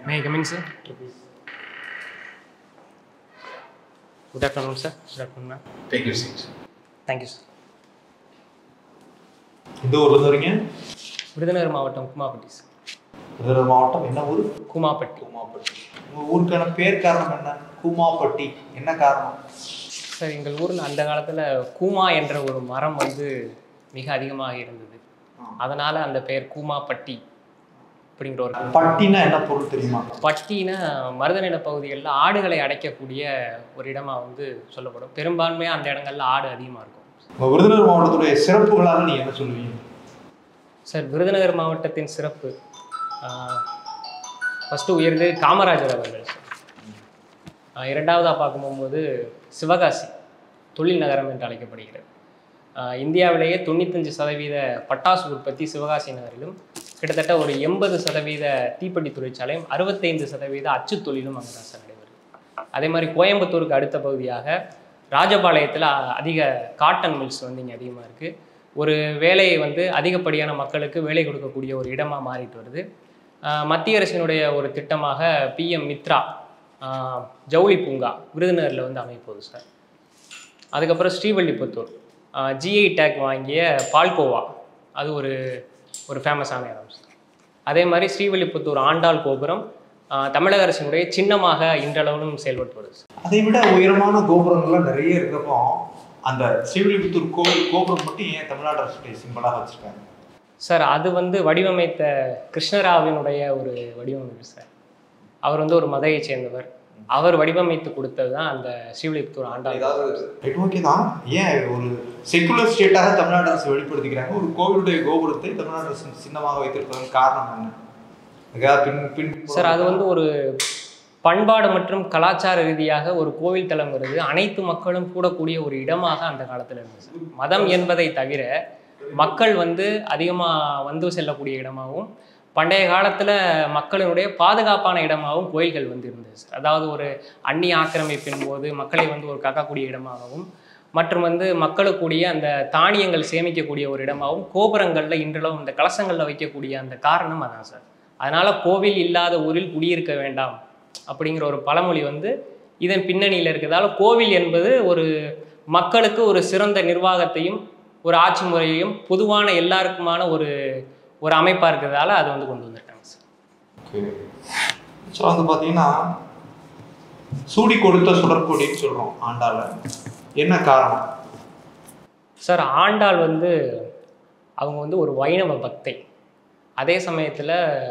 May I come in, sir? Good afternoon, sir. Good afternoon, ma'am. Take your seat. Thank you, sir. இந்த ஊர்ல இருந்து வரீங்க விருதுநகர் மாவட்டம் குமாப்பட்டி sir Virudhunagar மாவட்டம் என்ன ஊர் குமாப்பட்டி கூமாப்பட்டி உங்க ஊருக்கான பேர் காரணம் என்ன கூமாப்பட்டி என்ன காரணம் சார் எங்கள் ஊரில் அந்த காலத்தில் கூமா என்ற ஒரு மரம் வந்து மிக அதிகமாக இருந்தது அதனால் அந்த பெயர் கூமாப்பட்டி அப்படிங்கிற ஒரு பட்டினா என்ன பொருள் தெரியுமா பட்டினா மருதநில பகுதிகளில் ஆடுகளை அடைக்கக்கூடிய ஒரு இடமா வந்து சொல்லப்படும் பெரும்பான்மையாக அந்த இடங்கள்ல ஆடு அதிகமாக இருக்கும் உங்க விருதுநகர் மாவட்டத்துடைய சிறப்புகளால நீங்க என்ன சொல்லுவீங்க சார் விருதுநகர் மாவட்டத்தின் சிறப்பு ஃபஸ்ட்டு உயர்ந்து காமராஜர் அவர்கள் சார் ஆஹ் இரண்டாவதாக பார்க்கும் போகும்போது சிவகாசி தொழில் நகரம் என்று அழைக்கப்படுகிறது ஆஹ் இந்தியாவிலேயே தொண்ணூத்தஞ்சு சதவீத பட்டாசு உற்பத்தி சிவகாசி நகரிலும் கிட்டத்தட்ட ஒரு எண்பது சதவீத தீப்பெட்டி தொழிற்சாலையும் அறுபத்தைந்து சதவீத அச்சு தொழிலும் அங்கே தான் சார் நடைபெறுது அதே மாதிரி கோயம்புத்தூருக்கு அடுத்த பகுதியாக ராஜபாளையத்தில் அதிக காட்டன் மில்ஸ் வந்து இங்கே அதிகமாக இருக்குது ஒரு வேலையை வந்து அதிகப்படியான மக்களுக்கு வேலை கொடுக்கக்கூடிய ஒரு இடமாக மாறிட்டு வருது ஆஹ் மத்திய அரசினுடைய ஒரு திட்டமாக பிஎம் மித்ரா ஆஹ் ஜவுளி பூங்கா விருதுநகரில் வந்து அமைப்போகுது சார் அதுக்கப்புறம் ஸ்ரீவல்லிபுத்தூர் ஜிஐ டேக் வாங்கிய பால்கோவா அது ஒரு ஒரு ஃபேமஸான இடம் சார் அதே மாதிரி ஸ்ரீவல்லிபுத்தூர் ஆண்டாள் கோபுரம் ஆஹ் தமிழக அரசினுடைய சின்னமாக இன்றளவிலும் செயல்பட்டு வருது சார் அதை விட உயரமான கோபுரங்கள்லாம் நிறைய இருக்கப்போ அந்த ஸ்ரீவில்லிபுத்தூர் கோவில் கோபுரம் மட்டும் ஏன் தமிழ்நாடு அரசுடைய சிம்பலாக வச்சிருக்காங்க சார் அது வந்து வடிவமைத்த கிருஷ்ணராவினுடைய ஒரு வடிவமைப்பு சார் அவர் வந்து ஒரு மதையை சேர்ந்தவர் அவர் வடிவமைத்து கொடுத்தது தான் அந்த ஸ்ரீவில்லிபுத்தூர் ஆண்டாள் ரைட் ஓகே தான் ஏன் ஒரு செக்குலர் ஸ்டேட்டாக தமிழ்நாடு அரசு வெளிப்படுத்திக்கிறாங்க ஒரு கோவிலுடைய கோபுரத்தை தமிழ்நாடு அரசு சின்னமாக வைத்திருப்பதன் காரணம் என்ன அதுக்காக பின் பின் சார் அது வந்து ஒரு பண்பாடு மற்றும் கலாச்சார ரீதியாக ஒரு கோவில் தலங்கிறது அனைத்து மக்களும் கூடக்கூடிய ஒரு இடமாக அந்த காலத்தில் இருந்தது சார் மதம் என்பதை தவிர மக்கள் வந்து அதிகமாக வந்து செல்லக்கூடிய இடமாகவும் பண்டைய காலத்தில் மக்களினுடைய பாதுகாப்பான இடமாகவும் கோயில்கள் வந்து இருந்தது சார் அதாவது ஒரு அந்நிய ஆக்கிரமிப்பின் போது மக்களை வந்து ஒரு காக்கக்கூடிய இடமாகவும் மற்றும் வந்து மக்களுக்குரிய அந்த தானியங்கள் சேமிக்கக்கூடிய ஒரு இடமாகவும் கோபுரங்களில் இன்றளவும் இந்த கலசங்களில் வைக்கக்கூடிய அந்த காரணம் அதான் சார் அதனால கோவில் இல்லாத ஊரில் குடியிருக்க வேண்டாம் அப்படிங்கிற ஒரு பழமொழி வந்து இதன் பின்னணியில் இருக்கிறதால கோவில் என்பது ஒரு மக்களுக்கு ஒரு சிறந்த நிர்வாகத்தையும் ஒரு ஆட்சி முறையையும் பொதுவான எல்லாருக்குமான ஒரு ஒரு அமைப்பாக இருக்கிறதால அதை வந்து கொண்டு வந்திருக்காங்க சார் ஓகே ஸோ வந்து பார்த்தீங்கன்னா சூடி கொடுத்த சுடற்கொடின்னு சொல்கிறோம் ஆண்டால என்ன காரணம் சார் ஆண்டாள் வந்து அவங்க வந்து ஒரு வைணவ பக்தை அதே சமயத்தில்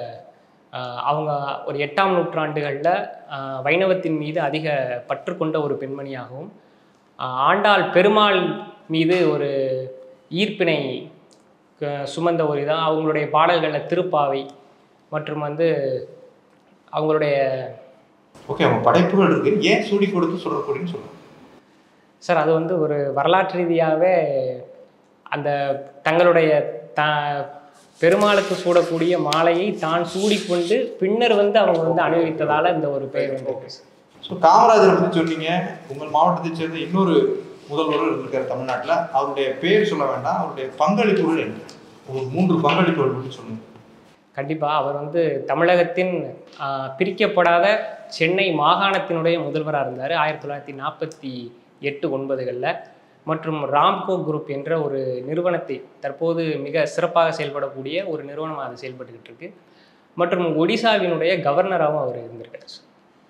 அவங்க ஒரு எட்டாம் நூற்றாண்டுகளில் வைணவத்தின் மீது அதிக பற்று கொண்ட ஒரு பெண்மணியாகவும் ஆஹ் ஆண்டாள் பெருமாள் மீது ஒரு ஈர்ப்பினை க- சுமந்த ஒரு இதாக அவங்களுடைய பாடல்களில் திருப்பாவை மற்றும் வந்து அவங்களுடைய ஓகே அவங்க படைப்புகள் இருக்கு ஏன் சூடி கொடுத்து சுடற்கொடின்னு சொல்கிறோம் சார் அது வந்து ஒரு வரலாற்று ரீதியாகவே அந்த தங்களுடைய த பெருமாளுக்கு சூடக்கூடிய மாலையை தான் சூடிக்கொண்டு பின்னர் வந்து அவங்க வந்து அனுபவித்ததால இந்த ஒரு பெயர் வந்து இருக்கு சார். ஸோ காமராஜரை பற்றி சொன்னீங்க உங்கள் மாவட்டத்தை சேர்ந்த இன்னொரு முதல்வர் இருக்கார் தமிழ்நாட்டில் அவருடைய பேர் சொல்ல வேண்டாம் அவருடைய பங்களிப்புகள் என்ன ஒரு மூன்று பங்களிப்புகள் பற்றி சொல்லுங்க கண்டிப்பாக அவர் வந்து தமிழகத்தின் ஆஹ், பிரிக்கப்படாத சென்னை மாகாணத்தினுடைய முதல்வராக இருந்தார் ஆயிரத்தி தொள்ளாயிரத்தி நாற்பத்தி எட்டு ஒன்பதுகளில் மற்றும் ராம்கோ குரூப் என்ற ஒரு நிறுவனத்தை தற்போது மிக சிறப்பாக செயல்படக்கூடிய ஒரு நிறுவனம் அது செயல்பட்டுக்கிட்டு இருக்கு மற்றும் ஒடிசாவினுடைய கவர்னராகவும் அவர் இருந்திருக்காரு சார்.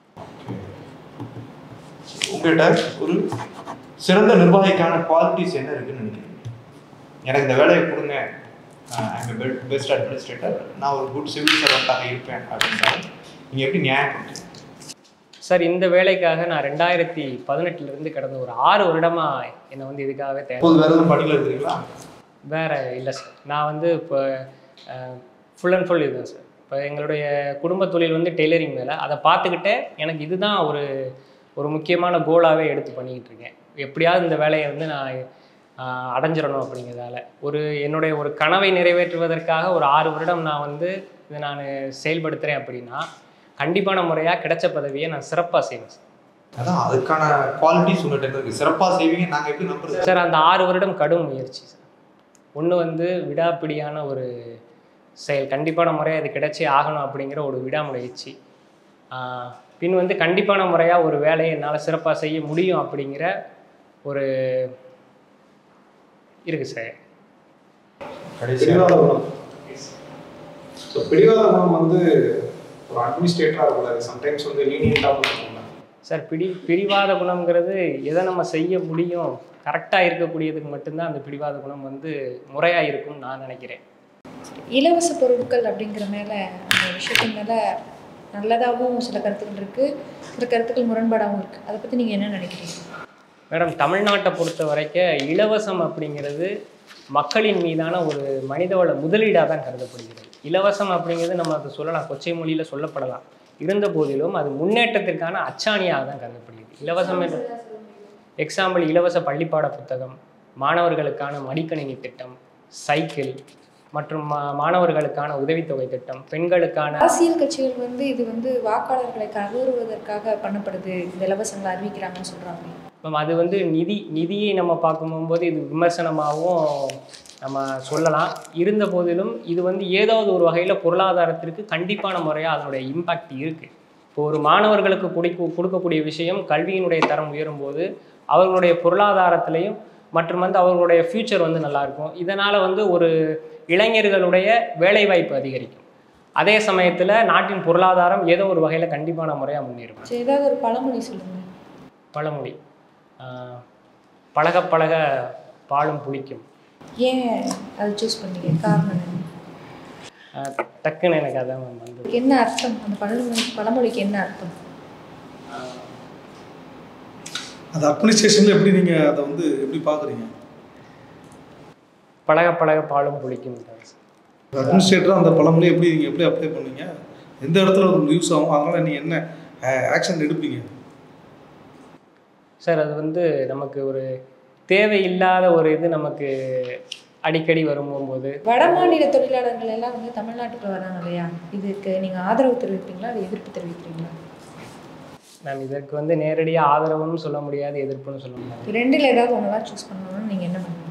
உங்கள்கிட்ட ஒரு சிறந்த நிர்வாகிக்கான குவாலிட்டிஸ் என்ன இருக்குன்னு நினைக்கிறீங்க எனக்கு இந்த வேலையை கொடுங்க ஐம் பெஸ்ட் அட்மினிஸ்ட்ரேட்டர் நான் ஒரு குட் சிவில் சர்வெண்ட்டாக இருப்பேன் அப்படின்றாலும் நீங்கள் எப்படி நியாயப்படுத்துங்க சார் இந்த வேலைக்காக நான் ரெண்டாயிரத்தி பதினெட்டுலேருந்து கடந்த ஒரு ஆறு வருடமாக என்னை வந்து இதுக்காகவே தேவை இப்போது வேறு எதுவும் பணியில் இருக்கிறீங்களா வேற இல்லை சார் நான் வந்து இப்போ ஃபுல் அண்ட் ஃபுல் இதுதான் சார் இப்போ எங்களுடைய குடும்ப தொழில் வந்து டெய்லரிங் வேலை அதை பார்த்துக்கிட்டே எனக்கு இதுதான் ஒரு ஒரு முக்கியமான கோலாகவே எடுத்து பண்ணிக்கிட்டு இருக்கேன் எப்படியாவது இந்த வேலையை வந்து நான் ஆஹ், அடைஞ்சிடணும் அப்படிங்கிறதால ஒரு என்னுடைய ஒரு கனவை நிறைவேற்றுவதற்காக ஒரு ஆறு வருடம் நான் வந்து இதை நான் செயல்படுத்துகிறேன் அப்படின்னா கண்டிப்பான முறையாக கிடைச்ச பதவியை நான் சிறப்பாக செய்வேன் சார் அதான் அதுக்கான குவாலிட்டிஸ் உங்கள்கிட்ட இருக்கு சிறப்பாக செய்வீங்க நாங்கள் எப்படி நம்புறது சார் அந்த ஆறு வருடம் கடும் முயற்சி சார் ஒன்று வந்து விடாப்பிடியான ஒரு செயல் கண்டிப்பான முறை அது கிடைச்சே ஆகணும் அப்படிங்கிற ஒரு விடாமுயற்சி ஆஹ் பின் வந்து கண்டிப்பான முறையாக ஒரு வேலையை என்னால் சிறப்பாக செய்ய முடியும் அப்படிங்கிற ஒரு இருக்குது சார் கடைசியாக பிடிவாத குணம் ஸோ பிடிவாத குணம் வந்து ஒரு அட்மினிஸ்ட்ரேட்டராக இருக்கக்கூடாது சம்டைம்ஸ் வந்து லீனியண்டாகவும் இருக்கும்ல சார் பிடி பிடிவாத குணம்ங்கிறது எதை நம்ம செய்ய முடியும் கரெக்டாக இருக்கக்கூடியதுக்கு மட்டும்தான் அந்த பிடிவாத குணம் வந்து முறையாக இருக்கும்னு நான் நினைக்கிறேன் இலவச பொருட்கள் அப்படிங்கிற மேல அந்த விஷயத்தின் மேல நல்லதாகவும் சில கருத்துக்கள் இருக்கு சில கருத்துக்கள் முரண்பாடாகவும் இருக்கு அதை பத்தி நீங்க என்ன நினைக்கிறீங்க மேடம் தமிழ்நாட்டை பொறுத்த வரைக்கும் இலவசம் அப்படிங்கிறது மக்களின் மீதான ஒரு மனிதவள முதலீடாக தான் கருதப்படுகிறது இலவசம் அப்படிங்கிறது நம்ம அதை சொல்லலாம் கொச்சை மொழியில் சொல்லப்படலாம் இருந்த போதிலும் அது முன்னேற்றத்திற்கான அச்சாணியாக தான் கருதப்படுகிறது இலவசம் என்று எக்ஸாம்பிள் இலவச பள்ளிப்பாட புத்தகம் மாணவர்களுக்கான மடிக்கணினி திட்டம் சைக்கிள் மற்றும் மா- மாணவர்களுக்கான உதவித்தொகை திட்டம் பெண்களுக்கான அரசியல் கட்சிகள் வந்து இது வந்து வாக்காளர்களை கவருவதற்காக பண்ணப்படுது இந்த இலவசங்களை அறிவிக்கிறாங்கன்னு சொல்றாங்க மேம் அது வந்து நிதி நிதியை நம்ம பார்க்கும்போது இது விமர்சனமாகவும் நம்ம சொல்லலாம் இருந்த போதிலும் இது வந்து ஏதாவது ஒரு வகையில் பொருளாதாரத்திற்கு கண்டிப்பான முறையாக அதனுடைய இம்பேக்ட் இருக்குது இப்போ ஒரு மாணவர்களுக்கு குடிக்க கொடுக்கக்கூடிய விஷயம் கல்வியினுடைய தரம் உயரும்போது அவர்களுடைய பொருளாதாரத்திலையும் மற்றும் வந்து அவர்களுடைய ஃப்யூச்சர் வந்து நல்லாயிருக்கும் இதனால் வந்து ஒரு இளைஞர்களுடைய வேலைவாய்ப்பு அதிகரிக்கும் அதே சமயத்தில் நாட்டின் பொருளாதாரம் ஏதோ ஒரு வகையில் கண்டிப்பான முறையாக முன்னேறும் சரி ஏதாவது ஒரு பழமொழி சொல்லுங்க பழமொழி ஆஹ் பழக பழக பாலும் புளிக்கும் ஏன் அதை சூஸ் பண்ணீங்க காரணம் என்ன ஆஹ் டக்குன்னு எனக்கு அதான் மேம் வந்தது அதுக்கு என்ன அர்த்தம் அந்த பழமொழி பழமொழிக்கு என்ன அர்த்தம் அது அட்மினிஸ்ட்ரேஷனில் எப்படி நீங்கள் அதை வந்து எப்படி பார்க்குறீங்க பழக பழக பாலும் புளிக்கும் அட்மினிஸ்ட்ரேட்டராக அந்த பழமொழி எப்படி நீங்கள் எப்படி அப்ளை பண்ணீங்க எந்த இடத்துல அது யூஸ் ஆகும் அதனால் நீங்கள் என்ன ஆக்ஷன் எடுப்பீங்க சார் அது வந்து நமக்கு ஒரு தேவையில்லாத ஒரு இது நமக்கு அடிக்கடி வரும்போது வட மாநில தொழிலாளர்கள் எல்லாம் வந்து தமிழ்நாட்டுக்கு வராங்க இல்லையா இதுக்கு நீங்க ஆதரவு தெரிவிப்பீங்களா அது எதிர்ப்பு தெரிவிக்கிறீங்களா நாம் இதற்கு வந்து நேரடியாக ஆதரவுன்னு சொல்ல முடியாது எதிர்ப்புன்னு சொல்ல முடியாது இது ரெண்டுல ஏதாவது ஒன்றா சூஸ் பண்ணணும்னு நீங்க என்ன பண்ணுவீங்க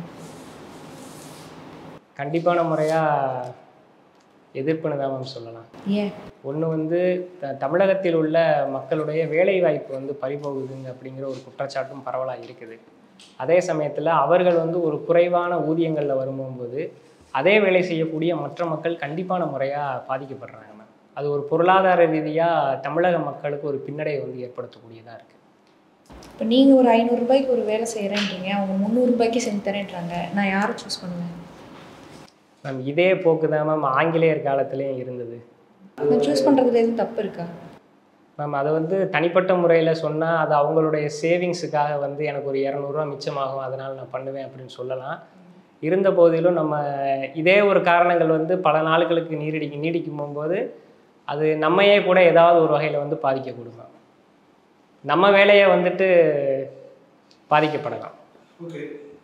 கண்டிப்பான முறையாக எதிர்ப்புன்னு தான் மேம் சொல்லலாம் ஏன் ஒன்று வந்து த தமிழகத்தில் உள்ள மக்களுடைய வேலை வாய்ப்பு வந்து பறிபோகுதுங்க அப்படிங்கிற ஒரு குற்றச்சாட்டும் பரவலாக இருக்குது அதே சமயத்தில் அவர்கள் வந்து ஒரு குறைவான ஊதியங்களில் வரும்போது அதே வேலை செய்யக்கூடிய மற்ற மக்கள் கண்டிப்பான முறையாக பாதிக்கப்படுறாங்க மேம் அது ஒரு பொருளாதார ரீதியாக தமிழக மக்களுக்கு ஒரு பின்னடைவை வந்து ஏற்படுத்தக்கூடியதாக இருக்குது இப்போ நீங்க ஒரு ஐநூறு ரூபாய்க்கு ஒரு வேலை செய்யறேன்றீங்க அவங்க முந்நூறு ரூபாய்க்கு செஞ்சு தரேன்றாங்க நான் யாரை சூஸ் பண்ணுவேன் மேம் இதே போக்கு தான் மேம் ஆங்கிலேயர் காலத்துலேயும் இருந்தது நான் சூஸ் பண்றதுல எதுவும் தப்பு இருக்கா மேம் அதை வந்து தனிப்பட்ட முறையில் சொன்னால் அது அவங்களுடைய சேவிங்ஸுக்காக வந்து எனக்கு ஒரு இரநூறுவா மிச்சமாகும் அதனால் நான் பண்ணுவேன் அப்படின்னு சொல்லலாம் இருந்த போதிலும் நம்ம இதே ஒரு காரணங்கள் வந்து பல நாட்களுக்கு நீடிடி நீடிக்கும் போகும்போது அது நம்மையே கூட ஏதாவது ஒரு வகையில் வந்து பாதிக்கக்கூடும் மேம் நம்ம வேலையை வந்துட்டு பாதிக்கப்படலாம் ஓகே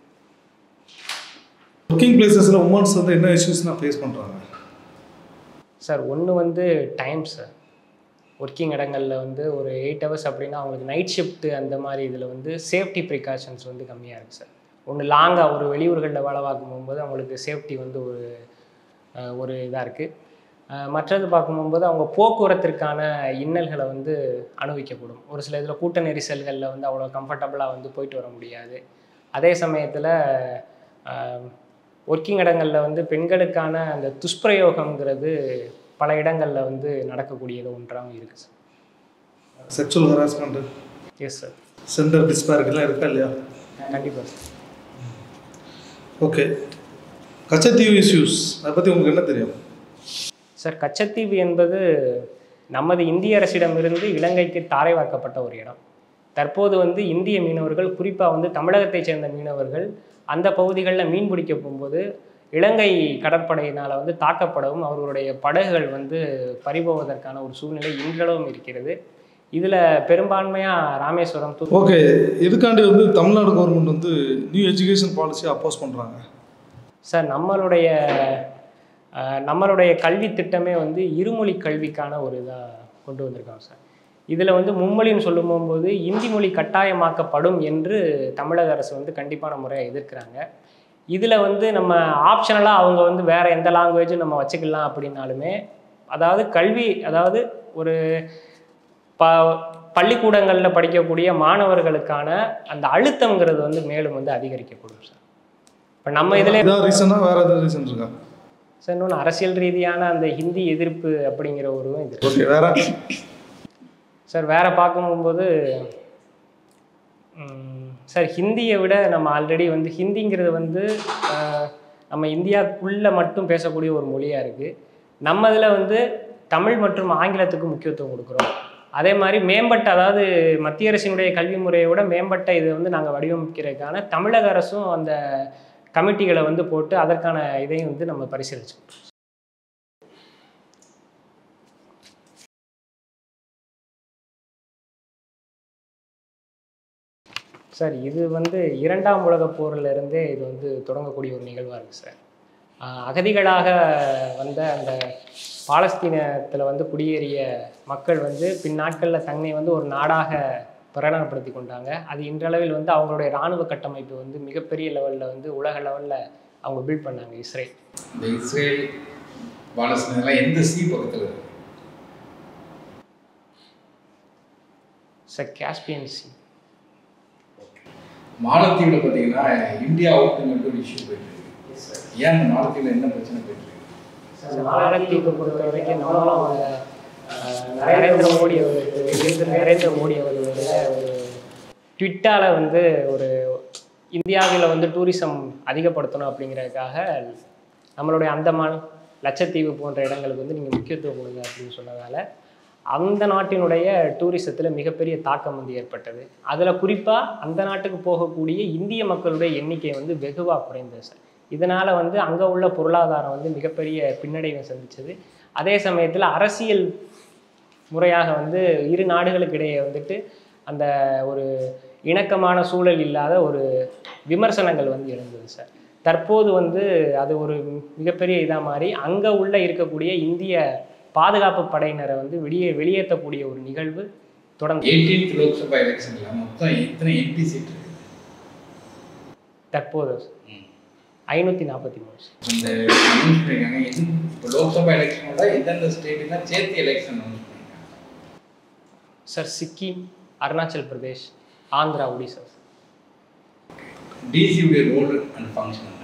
ஒர்க்கிங் பிளேசஸில் உமன்ஸ் வந்து என்ன இஷ்யூஸ்லாம் ஃபேஸ் பண்ணுறாங்க சார் ஒன்று வந்து டைம் சார் ஒர்க்கிங் இடங்களில் வந்து ஒரு எயிட் ஹவர்ஸ் அப்படின்னா அவங்களுக்கு நைட் ஷிஃப்ட்டு அந்த மாதிரி இதில் வந்து சேஃப்டி ப்ரிகாஷன்ஸ் வந்து கம்மியாக இருக்குது சார் ஒன்று லாங்காக ஒரு வெளியூர்களில் வேலை பார்க்கும் போகும்போது அவங்களுக்கு சேஃப்டி வந்து ஒரு அஹ், ஒரு இதாக இருக்குது மற்றது பார்க்கும்போது அவங்க போக்குவரத்திற்கான இன்னல்களை வந்து அனுபவிக்கக்கூடும் ஒரு சில இதில் கூட்ட நெரிசல்களில் வந்து அவ்வளோ கம்ஃபர்டபுளாக வந்து போயிட்டு வர முடியாது அதே சமயத்தில் ஒர்க்கிங் இடங்களில் வந்து பெண்களுக்கான அந்த துஷ்பிரயோகம்ங்கிறது பல இடங்களில் வந்து நடக்கக்கூடியது ஒன்றாகவும் இருக்குது sir sexual harassment yes sir gender டிஸ்பாரிட்டிலாம் இருக்கா இல்லையா கண்டிப்பாக சார் ஓகே கச்சத்தீவு இஷ்யூஸ் அதை பற்றி உங்களுக்கு என்ன தெரியும் சார் கச்சத்தீவு என்பது நமது இந்திய அரசிடமிருந்து இலங்கைக்கு தாரை வார்க்கப்பட்ட ஒரு இடம் தற்போது வந்து இந்திய மீனவர்கள் குறிப்பாக வந்து தமிழகத்தைச் சேர்ந்த மீனவர்கள் அந்த பகுதிகளில் மீன் பிடிக்க போகும்போது இலங்கை கடற்படையினால் வந்து தாக்கப்படவும் அவர்களுடைய படகுகள் வந்து பறிபோவதற்கான ஒரு சூழ்நிலை இன்றளவும் இருக்கிறது இதில் பெரும்பான்மையாக ராமேஸ்வரம் தூ ஓகே இதுக்காண்டி வந்து தமிழ்நாடு கவர்மெண்ட் வந்து நியூ எஜுகேஷன் பாலிசி அப்போஸ் பண்ணுறாங்க சார் நம்மளுடைய அஹ், நம்மளுடைய கல்வி திட்டமே வந்து இருமொழி கல்விக்கான ஒரு இதாக கொண்டு வந்திருக்காங்க சார் இதில் வந்து மும்மொழின்னு சொல்லும் போது இந்தி மொழி கட்டாயமாக்கப்படும் என்று தமிழக அரசு வந்து கண்டிப்பான முறையை எதிர்க்கிறாங்க இதில் வந்து நம்ம ஆப்ஷனலாக அவங்க வந்து வேறு எந்த லாங்குவேஜும் நம்ம வச்சுக்கலாம் அப்படின்னாலுமே அதாவது கல்வி அதாவது ஒரு ப பள்ளிக்கூடங்களில் படிக்கக்கூடிய மாணவர்களுக்கான அந்த அழுத்தம்ங்கிறது வந்து மேலும் வந்து அதிகரிக்கக்கூடும் சார் இப்போ நம்ம இதில் இதான் ரீசனா வேற ஏதாவது ரீசன் இருக்கா சார் இன்னொன்று அரசியல் ரீதியான அந்த ஹிந்தி எதிர்ப்பு அப்படிங்கிற ஒரு இது இருக்கு. ஓகே வேற சார் வேற பார்க்கும்போது ம், சார் ஹிந்தியை விட நம்ம ஆல்ரெடி வந்து ஹிந்திங்கிறது வந்து ஆஹ், நம்ம இந்தியாவுக்குள்ளே மட்டும் பேசக்கூடிய ஒரு மொழியாக இருக்குது நம்ம இதில் வந்து தமிழ் மற்றும் ஆங்கிலத்துக்கு முக்கியத்துவம் கொடுக்குறோம் அதே மாதிரி மேம்பட்ட அதாவது மத்திய அரசினுடைய கல்வி முறையோட மேம்பட்ட இதை வந்து நாங்கள் வடிவமைக்கிறதுக்கான தமிழக அரசும் அந்த கமிட்டிகளை வந்து போட்டு அதற்கான இதையும் வந்து நம்ம பரிசீலிச்சோம் சார் இது வந்து இரண்டாம் உலகப் போர்ல இருந்தே இது வந்து தொடங்கக்கூடிய ஒரு நிகழ்வாக இருக்குது சார் ஆஹ் அகதிகளாக வந்த அந்த பாலஸ்தீனத்தில் வந்து குடியேறிய மக்கள் வந்து பின்னாட்களில் தன்னை வந்து ஒரு நாடாக பிரகடனப்படுத்தி கொண்டாங்க அது இன்றளவில் வந்து அவங்களுடைய இராணுவ கட்டமைப்பு வந்து மிகப்பெரிய லெவலில் வந்து உலக லெவலில் அவங்க பில்ட் பண்ணாங்க இஸ்ரேல் இந்த இஸ்ரேல் பாலஸ்தீனெல்லாம் எந்த சி பக்கத்தில் இருக்கு சார் காஸ்பியன் சி மாலத்தீவில் பார்த்தீங்கன்னா இந்தியா அவுட்டுங்கிற ஒரு இஷ்யூ போயிட்டு இருக்கு ஏன் அந்த மாலத்தீவில் என்ன பிரச்சனை போயிட்டு இருக்கு மாலத்தீவை பொறுத்த வரைக்கும் நம்மளும் அஹ், நரேந்திர மோடி அவர்களுக்கு இருந்து நரேந்திர மோடி அவர்களுடைய ஒரு ட்விட்டால வந்து ஒரு இந்தியாவில் வந்து டூரிசம் அதிகப்படுத்தணும் அப்படிங்கிறதுக்காக நம்மளுடைய அந்தமான் லட்சத்தீவு போன்ற இடங்களுக்கு வந்து நீங்கள் முக்கியத்துவம் கொடுங்க அப்படின்னு சொன்னதால அந்த நாட்டினுடைய டூரிசத்தில் மிகப்பெரிய தாக்கம் வந்து ஏற்பட்டது அதில் குறிப்பாக அந்த நாட்டுக்கு போகக்கூடிய இந்திய மக்களுடைய எண்ணிக்கை வந்து வெகுவாக குறைந்தது சார் இதனால் வந்து அங்கே உள்ள பொருளாதாரம் வந்து மிகப்பெரிய பின்னடைவை சந்திச்சது அதே சமயத்தில் அரசியல் முறையாக வந்து இரு நாடுகளுக்கு இடையே வந்துட்டு அந்த ஒரு இணக்கமான சூழல் இல்லாத ஒரு விமர்சனங்கள் வந்து எழுந்தது சார் தற்போது வந்து அது ஒரு மிகப்பெரிய இதாக மாறி அங்கே உள்ள இருக்கக்கூடிய இந்திய பாதுகாப்பு படையினரை வந்து வெளியே வெளியேற்றக்கூடிய ஒரு நிகழ்வு தொடர்ந்து எயிட்டீன்த் லோக்சபா எலெக்ஷனில் மொத்தம் எத்தனை எம்பி சீட் இருக்கு தற்போது ஐநூற்றி நாற்பத்தி மூணு இந்த அனௌன்ஸ் பண்ணியிருக்காங்க எது இப்போ லோக்சபா எலெக்ஷனோட எந்தெந்த ஸ்டேட்டுலாம் சேர்த்து எலெக்ஷன் அனௌன்ஸ் பண்ணியிருக்காங்க சார் சிக்கிம் அருணாச்சல் பிரதேஷ் ஆந்திரா ஒடிசா டிசியுடைய ரோல் அண்ட் ஃபங்க்ஷன் என்ன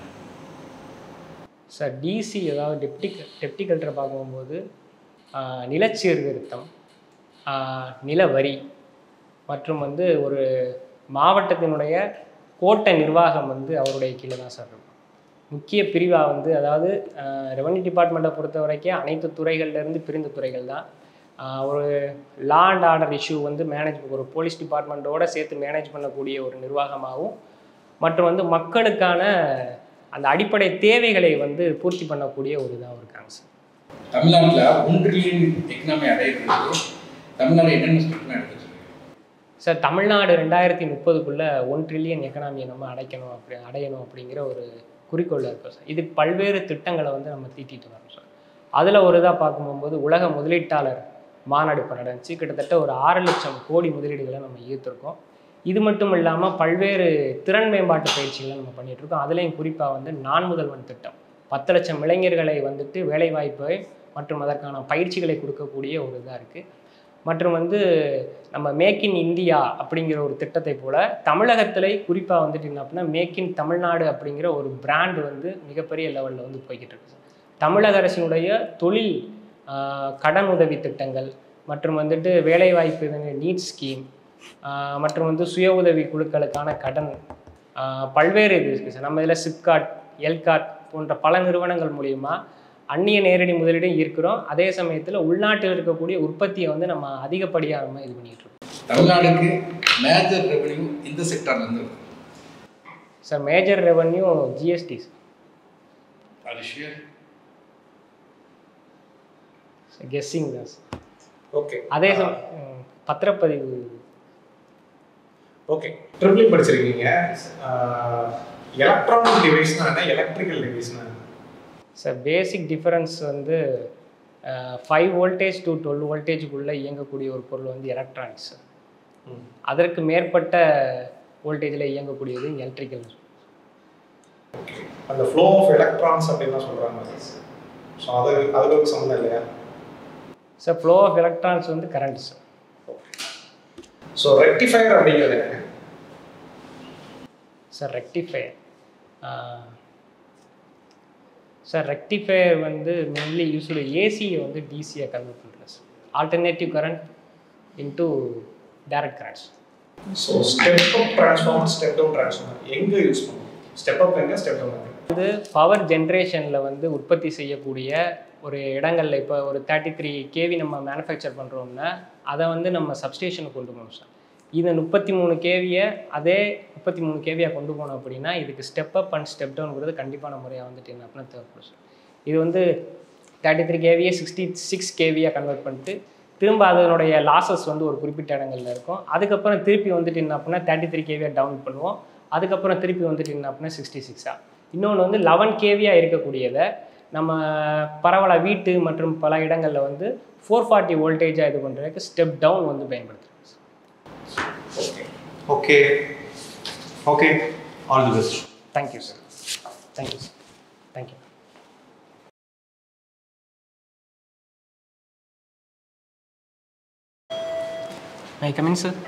சார் டிசி அதாவது டெப்டி டெப்டி கல்ச்சரை பார்க்கும்போது ஆஹ், நிலச்சீர்திருத்தம் ஆஹ், நில வரி மற்றும் வந்து ஒரு மாவட்டத்தினுடைய கோட்டை நிர்வாகம் வந்து அவருடைய கீழே தான் சார் இருக்கும் முக்கிய பிரிவாக வந்து அதாவது ரெவன்யூ டிபார்ட்மெண்ட்டை பொறுத்த வரைக்கும் அனைத்து துறைகள்லேருந்து பிரிந்த துறைகள் தான் ஆஹ், ஒரு லா அண்ட் ஆர்டர் இஷ்யூ வந்து மேனேஜ் ஒரு போலீஸ் டிபார்ட்மெண்ட்டோட சேர்த்து மேனேஜ் பண்ணக்கூடிய ஒரு நிர்வாகமாகவும் மற்றும் வந்து மக்களுக்கான அந்த அடிப்படை தேவைகளை வந்து பூர்த்தி பண்ணக்கூடிய ஒரு இதாக இருக்காங்க சார் தமிழ்நாட்டில் ஒன் ட்ரில்லியன் எக்கனாமி அடையிறதுக்கு தமிழ்நாடு என்னென்ன ஸ்டெப்லாம் எடுத்து வச்சிருக்கு சார் தமிழ்நாடு ரெண்டாயிரத்தி முப்பதுக்குள்ளே ஒன் ட்ரில்லியன் எக்கனாமியை நம்ம அடைக்கணும் அப்படி அடையணும் அப்படிங்கிற ஒரு குறிக்கோளில் இருக்கோம் சார் இதுக்கு பல்வேறு திட்டங்களை வந்து நம்ம தீட்டிட்டு வரோம் சார் அதில் ஒரு இதாக பார்க்கும்போது உலக முதலீட்டாளர் மாநாடு இப்போ நடந்துச்சு கிட்டத்தட்ட ஒரு ஆறு லட்சம் கோடி முதலீடுகளை நம்ம ஈர்த்திருக்கோம் இது மட்டும் இல்லாமல் பல்வேறு திறன் மேம்பாட்டு பயிற்சிகளை நம்ம பண்ணிட்டு இருக்கோம் அதுலேயும் குறிப்பாக வந்து நான் முதல்வன் திட்டம் பத்து லட்சம் இளைஞர்களை வந்துட்டு வேலைவாய்ப்பை மற்றும் அதற்கான பயிற்சிகளை கொடுக்கக்கூடிய ஒரு இதாக இருக்குது மற்றும் வந்து நம்ம மேக் இன் இந்தியா அப்படிங்கிற ஒரு திட்டத்தை போல தமிழகத்தில் குறிப்பாக வந்துட்டு என்ன அப்படின்னா மேக் இன் தமிழ்நாடு அப்படிங்கிற ஒரு பிராண்ட் வந்து மிகப்பெரிய லெவலில் வந்து போய்கிட்டு இருக்கு தமிழக அரசினுடைய தொழில் ஆஹ், கடன் உதவி திட்டங்கள் மற்றும் வந்துட்டு வேலைவாய்ப்பு நீட் ஸ்கீம் மற்றும் வந்து சுய உதவி குழுக்களுக்கான கடன் ஆஹ், பல்வேறு இது இருக்குது சார் நம்ம இதில் சிப்காட் எல்காட் போன்ற பல நிறுவனங்கள் மூலியமா அந்நிய நேரடி முதலீடும் ஈர்க்கிறோம் அதே சமயத்தில் உள்நாட்டில் இருக்கக்கூடிய உற்பத்தியை வந்து நம்ம அதிகப்படியாக நம்ம இது பண்ணிட்டு இருக்கோம் தமிழ்நாடுக்கு மேஜர் ரெவன்யூ இந்த செக்டார்லேருந்து வருது சார் மேஜர் ரெவன்யூ ஜிஎஸ்டி அது ஷியர் கெஸ்ஸிங் தான் சார் ஓகே அதே சம- ம், பத்திரப்பதிவு ஓகே ட்ரிபிள் படிச்சிருக்கீங்க எலக்ட்ரானிக் டிவைஸ்னா என்ன எலக்ட்ரிக்கல் டிவைஸ்னா என்ன சார் பேசிக் டிஃபரன்ஸ் வந்து ஃபைவ் வோல்டேஜ் டு டுவெல் வோல்டேஜுக்குள்ளே இயங்கக்கூடிய ஒரு பொருள் வந்து எலக்ட்ரானிக்ஸ் அதற்கு மேற்பட்ட வோல்டேஜில் இயங்கக்கூடியது எலக்ட்ரிக்கல் அந்த ஃப்ளோ ஆஃப் எலக்ட்ரான்ஸ் அப்படின்லாம் சொல்கிறாங்க ஸோ அது அதுக்கு சம்மந்தம் இல்லையா சார் ஃப்ளோ ஆஃப் எலக்ட்ரான்ஸ் வந்து current sir okay so rectifier அப்படிங்கிறது என்ன சார் ரெக்டிஃபயர் சார் ரெக்டிஃபயர் வந்து மெயின்லி யூஸ்வலி ஏசியை வந்து டிசியை கன்வெர்ட் பண்ணுறது sir alternative current into direct currents so step up transformer step down transformer எங்கே யூஸ் பண்ணுவோம் ஸ்டெப் அப் எங்க ஸ்டெப் டவுன் எங்க வந்து பவர் ஜென்ரேஷனில் வந்து உற்பத்தி செய்யக்கூடிய ஒரு இடங்களில் இப்போ ஒரு தேர்ட்டி த்ரீ கேவி நம்ம மேனுஃபேக்சர் பண்ணுறோம்னா அதை வந்து நம்ம சப்ஸ்டேஷனுக்கு கொண்டு போகணும் சார் இது முப்பத்தி மூணு கேவியை அதே முப்பத்தி மூணு கேவியாக கொண்டு போனோம் அப்படின்னா இதுக்கு ஸ்டெப் அப் அண்ட் ஸ்டெப் டவுனுங்கிறது கண்டிப்பான முறையாக வந்துட்டு என்ன அப்படின்னா தேவைப்படும் சார் இது வந்து தேர்ட்டி த்ரீ கேவியை சிக்ஸ்டி சிக்ஸ் கேவியாக கன்வெர்ட் பண்ணிட்டு திரும்ப அதனுடைய லாசஸ் வந்து ஒரு குறிப்பிட்ட இடங்கள்ல இருக்கும் அதுக்கப்புறம் திருப்பி வந்துட்டு என்ன அப்படின்னா தேர்ட்டி த்ரீ கேவியாக டவுன் பண்ணுவோம் அதுக்கப்புறம் திருப்பி வந்துட்டு என்ன அப்படின்னா சிக்ஸ்டி சிக்ஸா இன்னொன்று வந்து லெவன் கேவியாக இருக்கக்கூடியதை நம்ம பரவலாக வீட்டு மற்றும் பல இடங்களில் வந்து ஃபோர் ஃபார்ட்டி வோல்டேஜாக இது பண்ணுறதுக்கு ஸ்டெப் டவுன் வந்து பயன்படுத்துகிறோம் okay okay all the best thank you sir thank you sir thank you I coming sir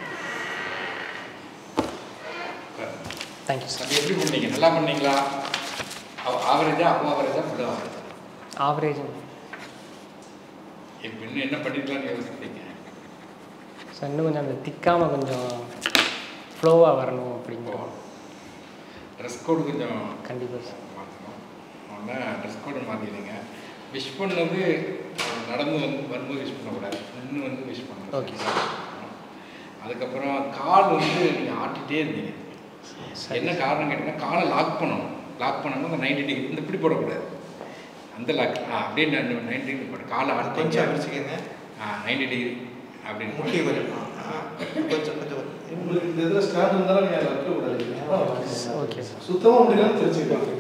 thank you sir அது எப்படி பண்ணீங்க நல்லா பண்ணீங்களா ஆவரேஜா அவ்வளோ ஆவரேஜா ஃபுல் ஆவரேஜா ஆவரேஜ் இப்போ இன்னும் என்ன பண்ணிக்கலாம்னு யோசிக்கிறீங்க சார் இன்னும் கொஞ்சம் அந்த திக்காமல் கொஞ்சம் ஃப்ளோவாக வரணும் அப்படிங்கிற ட்ரெஸ் கோடு கொஞ்சம் கண்டிப்பாக சார் மாற்றணும் ஒன்றா ட்ரெஸ் கோடு மாற்றிடுங்க விஷ் பண்ணது நடந்து வந்து வரும்போது விஷ் பண்ணக்கூடாது நின்று வந்து விஷ் பண்ணணும் Okay. அதுக்கப்புறம் கால் வந்து நீங்கள் ஆட்டிகிட்டே இருந்தீங்க என்ன காரணம் கேட்டிங்கன்னா காலை லாக் பண்ணணும் லாக் பண்ணணும் அந்த நைன்டி டிகிரி இந்த இப்படி போடக்கூடாது அந்த லாக் ஆ அப்படியே நைன்டி டிகிரி போட காலை கொஞ்சம் ஆட்டி அடிச்சுக்கங்க ஆ நைன்டி டிகிரி அப்படின்னு முட்டி வரும் ஆ, கொஞ்சம் கொஞ்சம் வரும். உங்களுக்கு இந்த இதில் ஸ்டாண்ட் இருந்தாலும் நீங்கள் அதை வைக்கக்கூடாது ஓகே சார் சுத்தமாக முடியலன்னு தெரிஞ்சுக்கலாம்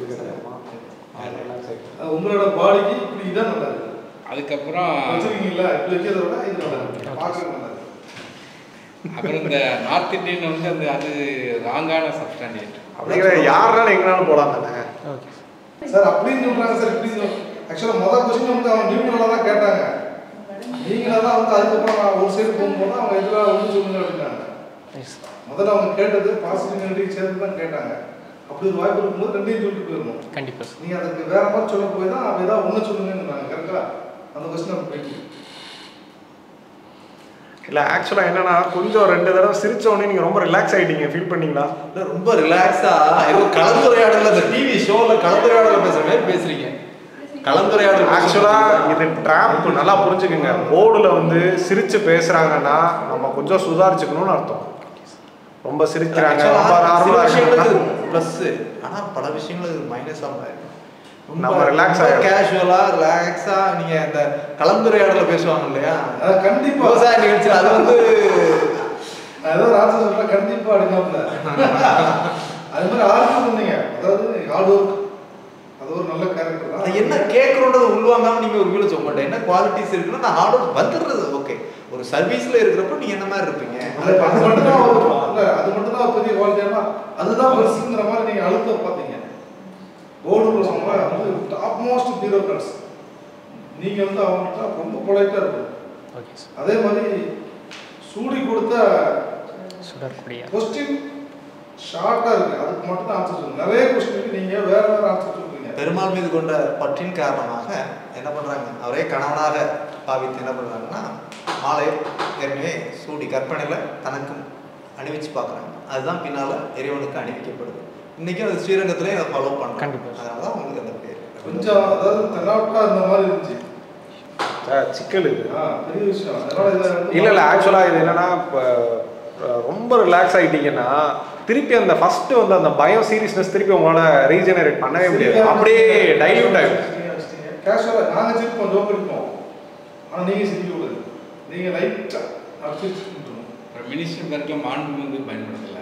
அது உங்களோட பாடிக்கு இப்படி இதான் நல்லா இருக்கு அதுக்கப்புறம் வச்சுருக்கீங்களா இப்படி வைக்கிறத விட இது நல்லா இருக்கு பார்க்க நல்லா இருக்கு அப்புறம் இந்த நார்த் இந்தியன் வந்து அந்த அது ராங்கான சப்ஸ்டாண்டியேட் அப்படிங்கிற யாருனாலும் எங்கனாலும் போலாம் தானே ஓகே சார் அப்படின்னு சொல்றாங்க சார் இப்படி ஆக்சுவலாக மொதல் கொஸ்டின் வந்து அவங்க நியூட்ரலாக தான் கேட்டாங்க நீங்களாக தான் வந்து அதுக்கப்புறம் நான் ஒரு சைடு போகும்போது அவங்க எதிராக ஒன்று சொல்லுங்க அப்படின்னாங்க எஸ் முதல்ல அவங்க கேட்டது பாசிட்டிவ் நெகட்டிவ் சேர்த்து தான் கேட்டாங்க அப்படி ஒரு வாய்ப்பு இருக்கும்போது ரெண்டையும் சொல்லிட்டு போயிடணும் கண்டிப்பாக சார் நீங்கள் அதுக்கு வேற மாதிரி சொல்ல போய் தான் அவ ஏதாவது ஒன்று சொல்லுங்கன்னு கரெக்டாக அந்த கொஸ்டின் நம்ம போயிட்டு இல்லை ஆக்சுவலாக என்னன்னா கொஞ்சம் ரெண்டு தடவை சிரிச்ச உடனே நீங்கள் ரொம்ப ரிலாக்ஸ் ஆகிட்டீங்க ஃபீல் பண்ணீங்களா இல்ல, ரொம்ப ரிலாக்ஸா ஏதோ கலந்துரையாடல அந்த டிவி ஷோல கலந்துரையாடல பேசுற மாதிரி பேசுறீங்க கலந்துரையாடல் ஆக்சுவலாக இது ட்ராப் நல்லா புரிஞ்சுக்குங்க போர்டில் வந்து சிரிச்சு பேசுகிறாங்கன்னா நம்ம கொஞ்சம் சுதாரிச்சுக்கணும்னு அர்த்தம் ரொம்ப சிரிக்கிறாங்க ரொம்ப நார்மலாக விஷயங்களுக்கு ப்ளஸ் ஆனா பல விஷயங்களுக்கு மைனஸ் ஆகும் நம்ம relax ஆயிடும். கேஷுவலா ரிலாக்ஸா நீங்க இந்த கலந்துரையாடல பேசுவாங்க இல்லையா அது கண்டிப்பா விவசாய நிகழ்ச்சி அது வந்து நான் ஏதோ ராஜா சொல்ற கண்டிப்பா அடிக்காமல அது மாதிரி ஆர்வம் இருந்தீங்க அதாவது ஹார்ட் ஒர்க் அது ஒரு நல்ல கேரக்டர் அது தான் என்ன கேட்கறோன்றது உள்வாங்காம நீங்க ஒரு வீடு சொல்ல மாட்டேன் என்ன குவாலிட்டிஸ் இருக்குன்னா அந்த ஹார்ட் ஒர்க் வந்துடுறது ஓகே ஒரு சர்வீஸ்ல இருக்கிறப்ப நீங்க என்ன மாதிரி இருப்பீங்க அது அது மட்டும் தான் ஒரு இல்ல அது மட்டும் தான் ஒரு பெரிய குவாலிட்டியா அதுதான் பெருசுங்கிற மாதிரி நீங்க அழுத்தம் பார்த்தீங்க போர்டு சொன்னா வந்து டாப் மோஸ்ட் பியூரோக்ராட்ஸ் நீங்க வந்து அவங்கள்ட்ட ரொம்ப பொலைட்டா இருக்கும் ஓகே சார் அதே மாதிரி சூடி கொடுத்த சுடற்குடியா கொஸ்டின் ஷார்ட்டா இருக்கு அதுக்கு மட்டும் தான் ஆன்சர் சொல்லுங்க நிறைய கொஸ்டினுக்கு நீங்க வேற வேற ஆன்சர் சொல்றீங்க பெருமாள் மீது கொண்ட பற்றின் காரணமாக என்ன பண்றாங்க அவரே கணவனாக பாவித்து என்ன பண்றாங்கன்னா மாலை ஏற்கனவே சூடி கற்பனையில தனக்கும் அணிவிச்சு பார்க்குறாங்க அதுதான் பின்னால இறைவனுக்கு அணிவிக்கப்படுது இன்னைக்கும் அது ஸ்ரீரங்கத்திலே அதை ஃபாலோ பண்றாங்க கண்டிப்பா. அதனால தான் உங்களுக்கு அந்த பேர் கொஞ்சம் அதாவது தென்னாட்டா இந்த மாதிரி இருந்துச்சு சிக்கல் இது ஆ, பெரிய விஷயம் அதனால இதை வந்து- இல்லை இல்லை ஆக்சுவலாக இது என்னன்னா இப்போ அஹ், ரொம்ப ரிலாக்ஸ் ஆகிட்டீங்கன்னா திருப்பி அந்த ஃபர்ஸ்ட் வந்து அந்த பயம் சீரியஸ்னஸ் திருப்பி உங்களால் ரீஜெனரேட் பண்ணவே முடியாது அப்படியே டைல்யூட் ஆகிடும் கேஷுவலா நாங்க சிரிப்போம் ஜோக் அடிப்போம் ஆனா நீங்க சிரிக்க கூடாது நீங்க லைட்டா அப்செட் அப்புறம் மினிஸ்டர் பேர்க்கில் மாண்பு வந்து பயன்படுத்தலை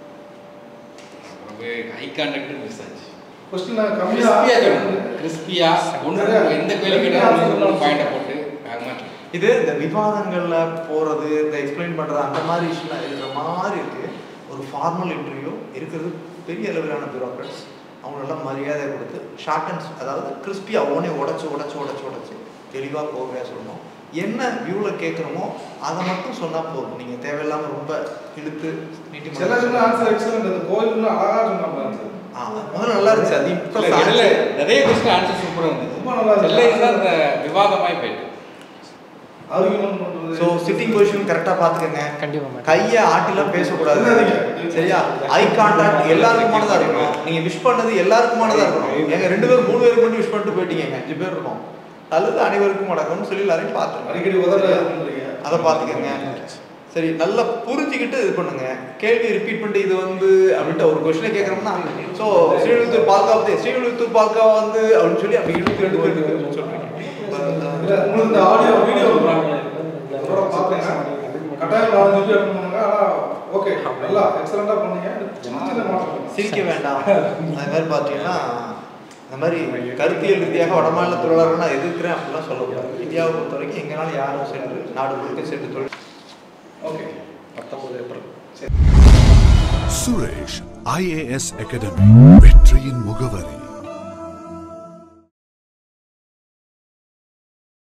அப்புறம் ஹை கான்டாக்ட் மிஸ் ஆச்சு கொஸ்டின் நாங்க கிறிஸ்பியா கம்மியா சொல்லணும் கிறிஸ்பியா ஒன்று எந்த கோயிலுக்கு கேட்டாலும் பாயிண்டை போட்டு வேகமாக சொல்லணும். இது இந்த விவாதங்கள்ல போறது இந்த எக்ஸ்பிளைன் பண்றது அந்த மாதிரி விஷயம் இருக்கிற மாதிரி இருக்கு ஒரு ஃபார்மல் இன்டர்வியூ இருக்கிறது பெரிய அளவிலான பியூரோக்ராட்ஸ் அவங்களெல்லாம் மரியாதை கொடுத்து ஷார்ட் அண்ட் அதாவது கிறிஸ்பியாக ஒவ்வொன்றே உடச்சி உடச்சி உடச்சி உடச்சி தெளிவாக கோவையாக சொல்லணும் என்ன வியூவில் கேட்குறோமோ அதை மட்டும் சொன்னால் போதும் நீங்கள் தேவையில்லாமல் ரொம்ப இழுத்து நீட்டி சில சில ஆன்சர் எக்ஸலண்ட் அது கோயிலுக்குள்ள அழகா சொன்னாங்க ஆன்சர் ஆ முதல்ல நல்லா இருந்துச்சு அது இப்போ இல்ல, இடையில நிறைய கொஸ்டின் ஆன்சர் சூப்பராக இருந்தது ரொம்ப நல்லா இருந்துச்சு. எல்லையில் தான் அந்த விவாதமாய் போயிட்டு ஆர்குமெண்ட் பண்றது ஸோ சிட்டிங் பொசிஷன் கரெக்டாக பார்த்துக்கங்க கண்டிப்பாக மேடம் கையை ஆட்டிலாம் பேசக்கூடாது சொல்லாதீங்க. சரியா ஐ கான்டாக்ட் எல்லாருக்குமானதா இருக்கணும் நீங்க விஷ் பண்ணது எல்லாருக்குமானதா இருக்கணும் எங்க ரெண்டு பேரும் மூணு பேருக்கு மட்டும் விஷ் பண்ணிட்டு போயிட்டீங்க அஞ்சு பேர் இருக்கோம் அல்லது அனைவருக்கும் வணக்கம்னு சொல்லி எல்லாரையும் பார்த்துருங்க அடிக்கடி உதற பண்றீங்க அதை பார்த்துக்கங்க சரி நல்லா புரிஞ்சுக்கிட்டு இது பண்ணுங்க கேள்வி ரிப்பீட் பண்ணிட்டு இது வந்து அப்படின்ட்டு ஒரு கொஸ்டினை கேட்குறோம்னா ஸோ ஸ்ரீவிழுத்தூர் பால்கா வந்து ஸ்ரீவிழுத்தூர் பால்கா வந்து அப்படின்னு சொல்லி அப்படி இருபத்தி ரெண்டு பேருக்கு சொல்றீங்க இல்ல உங்களுக்கு இந்த ஆடியோ வீடியோ அதோட பார்த்தேன் கட்டாயம் நாலு ஜிபி அட்டன் பண்ணுங்க ஆனா ஓகே நல்லா எக்ஸலண்டா பண்ணீங்க சின்ன சின்ன மாற்றம் சிரிக்க வேண்டாம் அது மாதிரி பார்த்தீங்கன்னா இந்த மாதிரி கருத்தியல் ரீதியாக வடமாநில தொழிலாளர்கள் நான் எதிர்க்கிறேன் அப்படிலாம் சொல்லக்கூடாது இந்தியாவை பொறுத்த வரைக்கும் எங்கனாலும் யாரும் சென்று நாடு முழுக்க சென்று தொழில் ஓகே பத்தொன்பது ஏப்ரல் சுரேஷ் ஐஏஎஸ் அகாடமி வெற்றியின் முகவரி